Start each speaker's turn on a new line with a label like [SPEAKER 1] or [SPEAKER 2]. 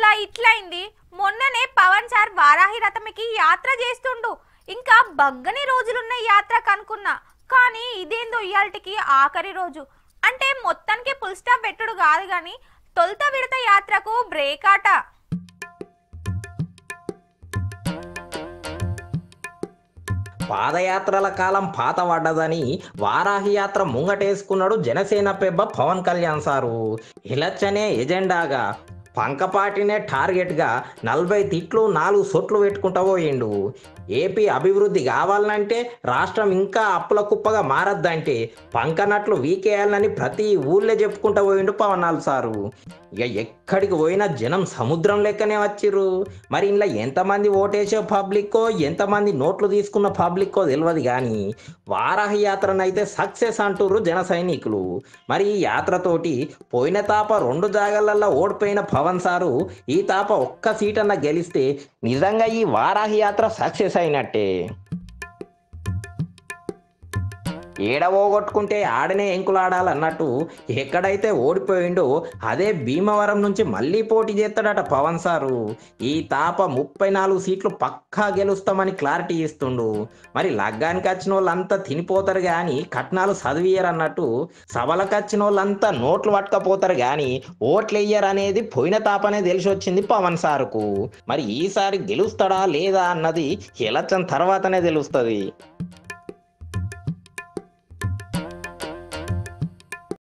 [SPEAKER 1] రోజులల్లా ఇట్లయింది మొన్ననే పవన్ సార్ వారాహి రథమికి యాత్ర చేస్తుండు ఇంకా బగ్గని రోజులున్న యాత్ర కనుకున్నా కానీ ఇదేందో ఇయాల్టికి ఆఖరి రోజు అంటే మొత్తానికి ఫుల్ స్టాప్ పెట్టుడు కాదు కానీ తొలుత విడత యాత్రకు బ్రేక్ ఆట
[SPEAKER 2] పాదయాత్రల కాలం పాత పడ్డదని వారాహి యాత్ర ముంగటేసుకున్నాడు జనసేన పెబ్బ పవన్ కళ్యాణ్ సారు ఇలచ్చనే ఎజెండాగా పంకపాటినే టార్గెట్గా నలభై తిట్లు నాలుగు సొట్లు పెట్టుకుంటా పోయిండు ఏపీ అభివృద్ధి కావాలంటే రాష్ట్రం ఇంకా అప్పుల కుప్పగా మారద్దంటే పంకనట్లు వీకేయాలని ప్రతి ఊళ్ళో చెప్పుకుంటా పోయిండు పవనాలు సారు ఇక ఎక్కడికి పోయినా జనం సముద్రం లెక్కనే వచ్చిర్రు మరి ఇంట్లో ఎంతమంది ఓటేసే పబ్లిక్కో ఎంతమంది నోట్లు తీసుకున్న పబ్లిక్కో తెలియదు కానీ వారాహి యాత్రనైతే సక్సెస్ అంటుర్రు జన సైనికులు మరి ఈ యాత్రతోటి పోయిన తాప రెండు జాగాలల్లో ఓడిపోయిన పవన్ సారు ఈ తాప ఒక్క సీటన్న గెలిస్తే నిజంగా ఈ వారాహి యాత్ర సక్సెస్ అయినట్టే ఏడ పోగొట్టుకుంటే ఆడనే ఎంకులాడాలన్నట్టు ఎక్కడైతే ఓడిపోయిండో అదే భీమవరం నుంచి మళ్ళీ పోటీ చేస్తాడట పవన్ సారు ఈ తాప ముప్పై నాలుగు సీట్లు పక్కా గెలుస్తామని క్లారిటీ ఇస్తుండు మరి లగ్గానికి వచ్చిన వాళ్ళంతా తినిపోతారు కానీ కట్నాలు చదివియరు అన్నట్టు సభలకు వచ్చిన వాళ్ళంతా నోట్లు పట్టుకపోతారు కానీ ఓట్లు వెయ్యరు అనేది పోయిన తాపనే తెలిసి వచ్చింది పవన్ సారుకు మరి ఈసారి గెలుస్తాడా లేదా అన్నది ఎలక్షన్ తర్వాతనే తెలుస్తుంది